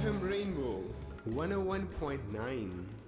FM Rainbow 101.9.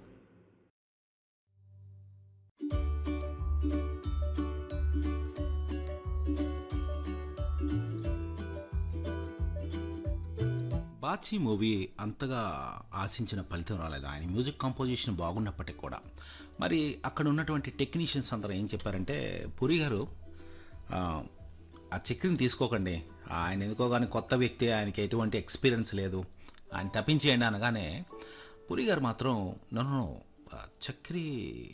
Bachi movie అంతగా ఆశించిన ఫలితం రాలేదు ఆయన మ్యూజిక్ కంపోజిషన్ బాగున్నప్పటికీ కూడా మరి అక్కడ ఉన్నటువంటి టెక్నీషియన్స్ అందరూ ఏం చెప్పారంటే పురి గారు ఆ, ఆ చక్రిని తీసుకోకండి ఆయన ఎందుకో కానీ కొత్త వ్యక్తి ఆయనకి ఎటువంటి ఎక్స్పీరియన్స్ లేదు ఆయన తప్పించేయండి అనగానే పురి గారు మాత్రం నన్ను Chakri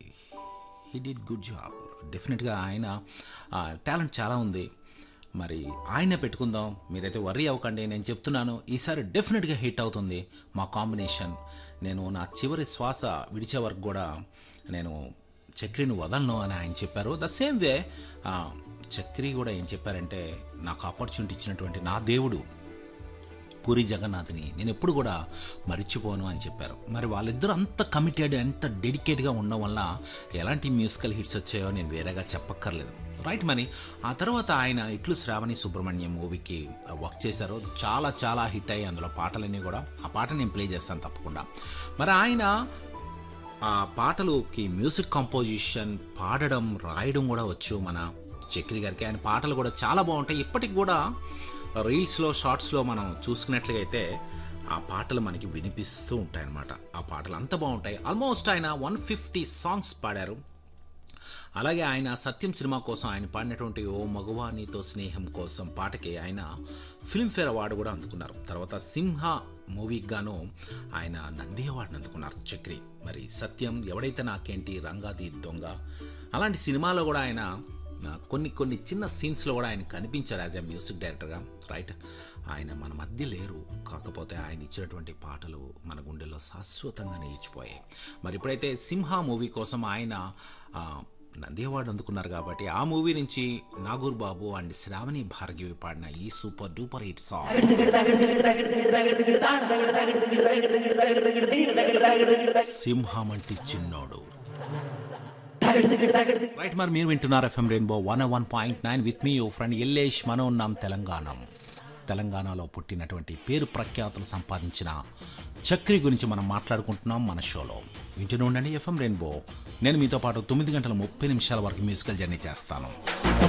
he did good job డెఫినెట్గా ఆయన టాలెంట్ చాలా ఉంది మరి ఆయనే పెట్టుకుందాం మీరైతే వర్రీ అవ్వకండి నేను చెప్తున్నాను ఈసారి డెఫినెట్గా హిట్ అవుతుంది మా కాంబినేషన్ నేను నా చివరి శ్వాస విడిచే వరకు కూడా నేను చక్రిని వదలను అని ఆయన చెప్పారు ద సేమ్ వే చక్రి కూడా ఏం చెప్పారంటే నాకు ఆపర్చునిటీ ఇచ్చినటువంటి నా దేవుడు పూరి జగన్నాథ్ని నేను ఎప్పుడు కూడా మర్చిపోను అని చెప్పారు మరి వాళ్ళిద్దరూ అంత కమిటెడ్ అంత డెడికేట్గా ఉండడం వల్ల ఎలాంటి మ్యూజికల్ హిట్స్ వచ్చాయో నేను వేరేగా చెప్పక్కర్లేదు రైట్ మరి ఆ తర్వాత ఆయన ఇట్లు శ్రావణి సుబ్రహ్మణ్యం మూవీకి వర్క్ చేశారు చాలా చాలా హిట్ అయ్యి అందులో పాటలన్నీ కూడా ఆ పాట నేను ప్లే చేస్తాను తప్పకుండా మరి ఆయన ఆ పాటలుకి మ్యూజిక్ కంపోజిషన్ పాడడం రాయడం కూడా వచ్చు మన చక్రి గారికి ఆయన పాటలు కూడా చాలా బాగుంటాయి ఇప్పటికి కూడా రీల్స్లో షార్ట్స్లో మనం చూసుకున్నట్లుగా అయితే ఆ పాటలు మనకి వినిపిస్తూ ఉంటాయి అన్నమాట ఆ పాటలు అంత బాగుంటాయి ఆల్మోస్ట్ ఆయన వన్ ఫిఫ్టీ సాంగ్స్ పాడారు అలాగే ఆయన సత్యం సినిమా కోసం ఆయన పాడినటువంటి ఓ మగువా నీతో స్నేహం కోసం పాటకి ఆయన ఫిల్మ్ఫేర్ అవార్డు కూడా అందుకున్నారు తర్వాత సింహ మూవీకి గాను ఆయన నంది అవార్డుని అందుకున్నారు చక్రి మరి సత్యం ఎవడైతే నాకేంటి రంగాది దొంగ అలాంటి సినిమాలో కూడా ఆయన ఆ, కొన్ని కొన్ని చిన్న సీన్స్లో కూడా ఆయన కనిపించారు యాజ్ ఎ మ్యూజిక్ డైరెక్టర్గా రైట్ ఆయన మన మధ్య లేరు కాకపోతే ఆయన ఇచ్చినటువంటి పాటలు మన గుండెల్లో శాశ్వతంగా నిలిచిపోయాయి మరి ఇప్పుడైతే సింహ మూవీ కోసం ఆయన ఆ, నంది అవార్డు అందుకున్నారు కాబట్టి ఆ మూవీ నుంచి నాగూర్ బాబు అండ్ శ్రావణి భార్గవి పాడిన ఈ సూపర్ డూపర్ హిట్ సాంగ్ సింహమంటి చిన్నోడు రైట్ మరి మీరు వింటున్నారు FM rainbow one one point nine with me you friend Ellesh మనం ఉన్నాం తెలంగాణ తెలంగాణలో పుట్టినటువంటి పేరు ప్రఖ్యాతులు సంపాదించిన చక్రి గురించి మనం మాట్లాడుకుంటున్నాం మన షోలో వింటూనే ఉండండి ఎఫ్ఎం రెయిన్బో నేను మీతో పాటు తొమ్మిది గంటల ముప్పై నిమిషాల వరకు మ్యూజికల్ జర్నీ చేస్తాను